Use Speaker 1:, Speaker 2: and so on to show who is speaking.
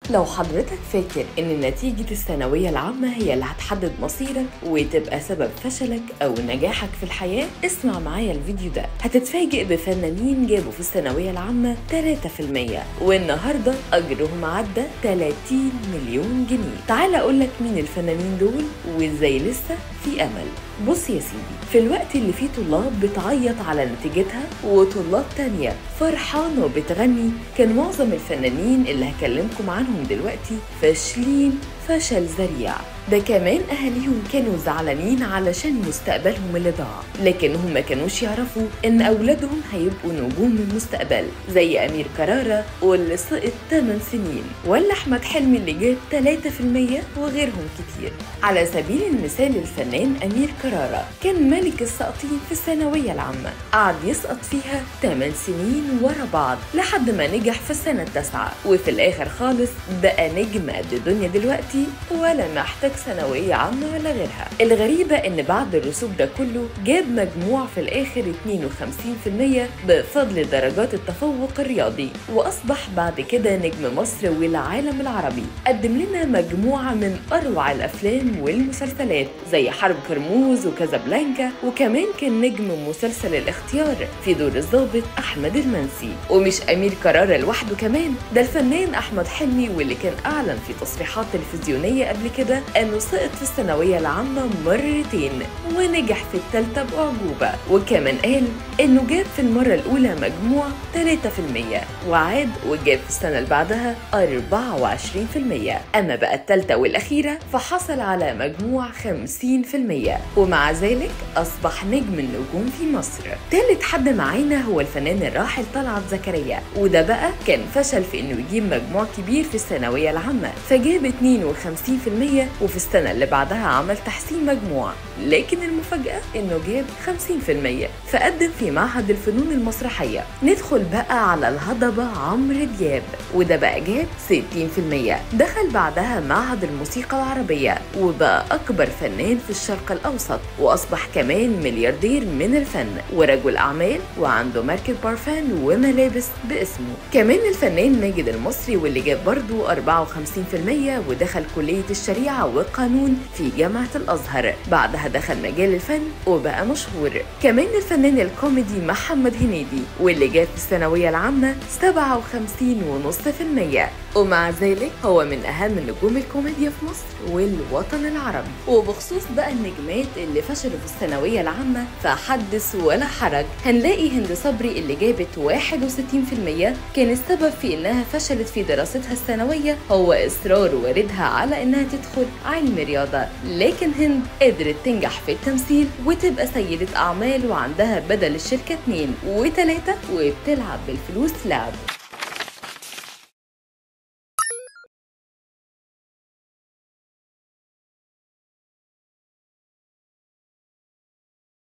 Speaker 1: لو حضرتك فاكر ان نتيجة الثانوية العامة هي اللي هتحدد مصيرك وتبقى سبب فشلك او نجاحك في الحياة اسمع معايا الفيديو ده هتتفاجئ بفنانين جابوا في الثانوية العامة 3% والنهاردة اجرهم عدى 30 مليون جنيه تعال اقولك مين الفنانين دول وازاي لسه في امل بص يا سيدي في الوقت اللي فيه طلاب بتعيط على نتيجتها وطلاب تانية فرحانة وبتغني كان معظم الفنانين اللي هكلمكم عنهم دلوقتي فاشلين فشل ذريع ده كمان أهاليهم كانوا زعلانين علشان مستقبلهم اللي ضاع لكن هم ما كانوش يعرفوا إن أولادهم هيبقوا نجوم المستقبل زي أمير كرارة واللي سقط 8 سنين ولا أحمد حلمي اللي جاب 3% وغيرهم كتير على سبيل المثال الفنان أمير كرارة كان ملك الساقطين في الثانوية العامة قعد يسقط فيها 8 سنين ورا بعض لحد ما نجح في السنة التاسعة وفي الآخر خالص بقى نجم قد الدنيا دلوقتي ولا محتاج ثانوية عامة ولا غيرها الغريبة إن بعد الرسوب ده كله جاب مجموع في الآخر 52% بفضل درجات التفوق الرياضي وأصبح بعد كده نجم مصر والعالم العربي قدم لنا مجموعة من أروع الأفلام والمسلسلات زي حرب كرموز وكازابلانكا وكمان كان نجم مسلسل الاختيار في دور الضابط أحمد المنسي ومش أمير كرارة لوحده كمان ده الفنان أحمد حلمي واللي كان أعلن في تصريحات تلفزيونية قبل كده انه سقط في الثانوية العامة مرتين ونجح في الثالثة بأعجوبة وكمان قال انه جاب في المرة الأولى مجموع 3% وعاد وجاب في السنة اللي بعدها 24% أما بقى الثالثة والأخيرة فحصل على مجموع 50% ومع ذلك أصبح نجم النجوم في مصر ثالث حد معانا هو الفنان الراحل طلعت زكريا وده بقى كان فشل في انه يجيب مجموع كبير في الثانوية العامة فجاب 52% وفي السنة اللي بعدها عمل تحسين مجموع لكن المفاجأة إنه جاب 50% فقدم في معهد الفنون المسرحية ندخل بقى على الهضبة عمرو دياب وده بقى جاب 60% دخل بعدها معهد الموسيقى العربية وبقى أكبر فنان في الشرق الأوسط وأصبح كمان ملياردير من الفن ورجل أعمال وعنده مركب بارفان وملابس باسمه كمان الفنان ماجد المصري واللي جاب برضه 54% ودخل كلية الشريعة والقانون في جامعة الأزهر بعدها دخل مجال الفن وبقى مشهور كمان الفنان الكوميدي محمد هنيدي واللي جاب في الثانوية العامة 57.5% ومع ذلك هو من أهم نجوم الكوميديا في مصر والوطن العربي وبخصوص بقى النجمات اللي فشلوا في الثانوية العامة فحدث ولا حرج هنلاقي هند صبري اللي جابت 61% كان السبب في إنها فشلت في دراستها الثانوية هو إصرار والدها على إنها تدخل علم رياضة لكن هند قدرت تنجح في التمثيل وتبقى سيدة أعمال وعندها بدل الشركة اتنين وتلاتة وبتلعب بالفلوس لعب